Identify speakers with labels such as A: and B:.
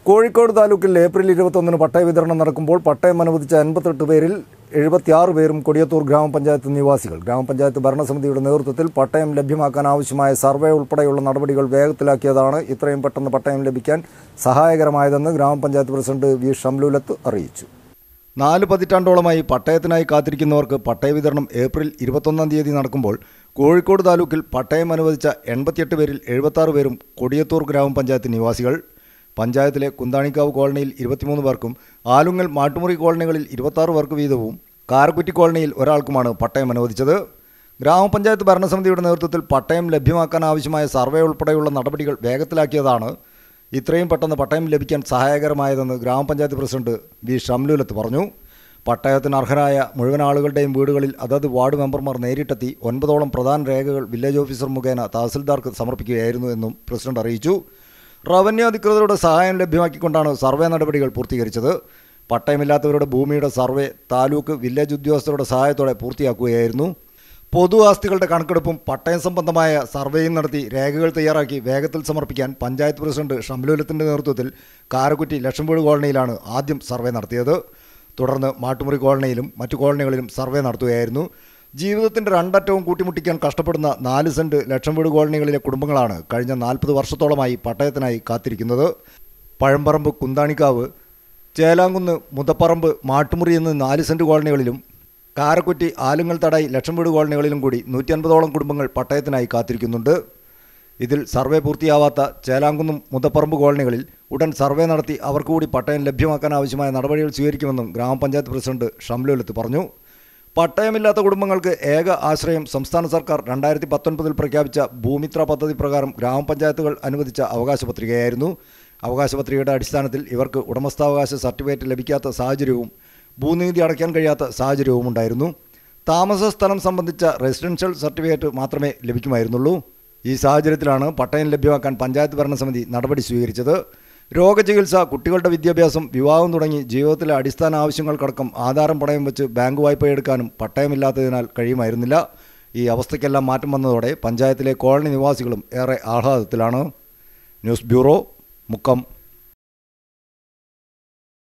A: കോഴിക്കോട് താലൂക്കിൽ ഏപ്രിൽ ഇരുപത്തൊന്നിന് പട്ടയ വിതരണം നടക്കുമ്പോൾ പട്ടയം അനുവദിച്ച അൻപത്തെട്ട് പേരിൽ എഴുപത്തിയാറ് പേരും കൊടിയത്തൂർ ഗ്രാമപഞ്ചായത്ത് നിവാസികൾ ഗ്രാമപഞ്ചായത്ത് ഭരണസമിതിയുടെ നേതൃത്വത്തിൽ പട്ടയം ലഭ്യമാക്കാൻ ആവശ്യമായ സർവേ ഉൾപ്പെടെയുള്ള നടപടികൾ വേഗത്തിലാക്കിയതാണ് ഇത്രയും പെട്ടെന്ന് പട്ടയം ലഭിക്കാൻ സഹായകരമായതെന്ന് ഗ്രാമപഞ്ചായത്ത് പ്രസിഡന്റ് വി ഷംലുലത്ത് അറിയിച്ചു നാല് പതിറ്റാണ്ടോളമായി പട്ടയത്തിനായി കാത്തിരിക്കുന്നവർക്ക് പട്ടയ വിതരണം ഏപ്രിൽ ഇരുപത്തൊന്നാം തീയതി നടക്കുമ്പോൾ കോഴിക്കോട് താലൂക്കിൽ പട്ടയം അനുവദിച്ച എൺപത്തിയെട്ട് പേരിൽ എഴുപത്താറ് പേരും കൊടിയത്തൂർ ഗ്രാമപഞ്ചായത്ത് നിവാസികൾ പഞ്ചായത്തിലെ കുന്താണിക്കാവ് കോളനിയിൽ ഇരുപത്തിമൂന്ന് പേർക്കും ആലുങ്ങൽ മാട്ടുമുറി കോളനികളിൽ ഇരുപത്താറ് പേർക്ക് വീതവും കാരക്കുറ്റി കോളനിയിൽ ഒരാൾക്കുമാണ് പട്ടയം അനുവദിച്ചത് ഗ്രാമപഞ്ചായത്ത് ഭരണസമിതിയുടെ നേതൃത്വത്തിൽ പട്ടയം ലഭ്യമാക്കാൻ ആവശ്യമായ സർവേ ഉൾപ്പെടെയുള്ള നടപടികൾ വേഗത്തിലാക്കിയതാണ് ഇത്രയും പെട്ടെന്ന് പട്ടയം ലഭിക്കാൻ സഹായകരമായതെന്ന് ഗ്രാമപഞ്ചായത്ത് പ്രസിഡന്റ് വി ഷംലുലത്ത് പറഞ്ഞു പട്ടയത്തിന് അർഹരായ മുഴുവൻ ആളുകളുടെയും വീടുകളിൽ അതത് വാർഡ് മെമ്പർമാർ നേരിട്ടെത്തി ഒൻപതോളം പ്രധാന രേഖകൾ വില്ലേജ് ഓഫീസർ മുഖേന തഹസിൽദാർക്ക് സമർപ്പിക്കുകയായിരുന്നു എന്നും പ്രസിഡന്റ് അറിയിച്ചു റവന്യൂ അധികൃതരുടെ സഹായം ലഭ്യമാക്കിക്കൊണ്ടാണ് സർവേ നടപടികൾ പൂർത്തീകരിച്ചത് പട്ടയമില്ലാത്തവരുടെ ഭൂമിയുടെ സർവേ താലൂക്ക് വില്ലേജ് ഉദ്യോഗസ്ഥരുടെ സഹായത്തോടെ പൂർത്തിയാക്കുകയായിരുന്നു പൊതു ആസ്തികളുടെ കണക്കെടുപ്പും പട്ടയം സംബന്ധമായ സർവേയും നടത്തി രേഖകൾ തയ്യാറാക്കി വേഗത്തിൽ സമർപ്പിക്കാൻ പഞ്ചായത്ത് പ്രസിഡന്റ് ഷംലുലത്തിന്റെ നേതൃത്വത്തിൽ കാരക്കുറ്റി ലക്ഷംവീട് കോളനിയിലാണ് ആദ്യം സർവേ നടത്തിയത് തുടർന്ന് മാട്ടുമുറി കോളനിയിലും മറ്റു കോളനികളിലും സർവേ നടത്തുകയായിരുന്നു ജീവിതത്തിന്റെ രണ്ടറ്റവും കൂട്ടിമുട്ടിക്കാൻ കഷ്ടപ്പെടുന്ന നാല് സെന്റ് ലക്ഷം വീട് കോളനികളിലെ കുടുംബങ്ങളാണ് കഴിഞ്ഞ നാൽപ്പത് വർഷത്തോളമായി പട്ടയത്തിനായി കാത്തിരിക്കുന്നത് പഴമ്പറമ്പ് കുന്താണിക്കാവ് ചേലാങ്കുന്ന് മുതപ്പറമ്പ് മാട്ടുമുറി എന്നീ നാല് സെന്റ് കോളനികളിലും കാരക്കുറ്റി ആലുങ്ങൽ തടായി ലക്ഷം വീട് കോളനികളിലും കൂടി നൂറ്റി അൻപതോളം കുടുംബങ്ങൾ പട്ടയത്തിനായി കാത്തിരിക്കുന്നുണ്ട് ഇതിൽ സർവേ പൂർത്തിയാവാത്ത ചേലാങ്കുന്നും മുതപ്പറമ്പ് കോളനികളിൽ ഉടൻ സർവേ നടത്തി അവർക്ക് കൂടി പട്ടയം ലഭ്യമാക്കാൻ ആവശ്യമായ നടപടികൾ സ്വീകരിക്കുമെന്നും ഗ്രാമപഞ്ചായത്ത് പ്രസിഡന്റ് ഷംലുലത്ത് പറഞ്ഞു പട്ടയമില്ലാത്ത കുടുംബങ്ങൾക്ക് ഏക ആശ്രയം സംസ്ഥാന സർക്കാർ രണ്ടായിരത്തി പത്തൊൻപതിൽ പ്രഖ്യാപിച്ച ഭൂമിത്ര പദ്ധതി പ്രകാരം ഗ്രാമപഞ്ചായത്തുകൾ അനുവദിച്ച അവകാശ പത്രികയായിരുന്നു അവകാശ പത്രികയുടെ അടിസ്ഥാനത്തിൽ ഇവർക്ക് ഉടമസ്ഥാവകാശ സർട്ടിഫിക്കറ്റ് ലഭിക്കാത്ത സാഹചര്യവും ഭൂനികുതി അടയ്ക്കാൻ കഴിയാത്ത സാഹചര്യവും ഉണ്ടായിരുന്നു താമസ സ്ഥലം സംബന്ധിച്ച റെസിഡൻഷ്യൽ സർട്ടിഫിക്കറ്റ് മാത്രമേ ലഭിക്കുമായിരുന്നുള്ളൂ ഈ സാഹചര്യത്തിലാണ് പട്ടയം ലഭ്യമാക്കാൻ പഞ്ചായത്ത് ഭരണസമിതി നടപടി സ്വീകരിച്ചത് രോഗചികിത്സ കുട്ടികളുടെ വിദ്യാഭ്യാസം വിവാഹം തുടങ്ങി ജീവിതത്തിലെ അടിസ്ഥാന ആവശ്യങ്ങൾക്കടക്കം ആധാരം പണയം വെച്ച് ബാങ്ക് വായ്പ എടുക്കാനും പട്ടയമില്ലാത്തതിനാൽ കഴിയുമായിരുന്നില്ല ഈ അവസ്ഥയ്ക്കെല്ലാം മാറ്റം വന്നതോടെ പഞ്ചായത്തിലെ കോളനി നിവാസികളും ഏറെ ആഹ്ലാദത്തിലാണ് ന്യൂസ് ബ്യൂറോ മുക്കം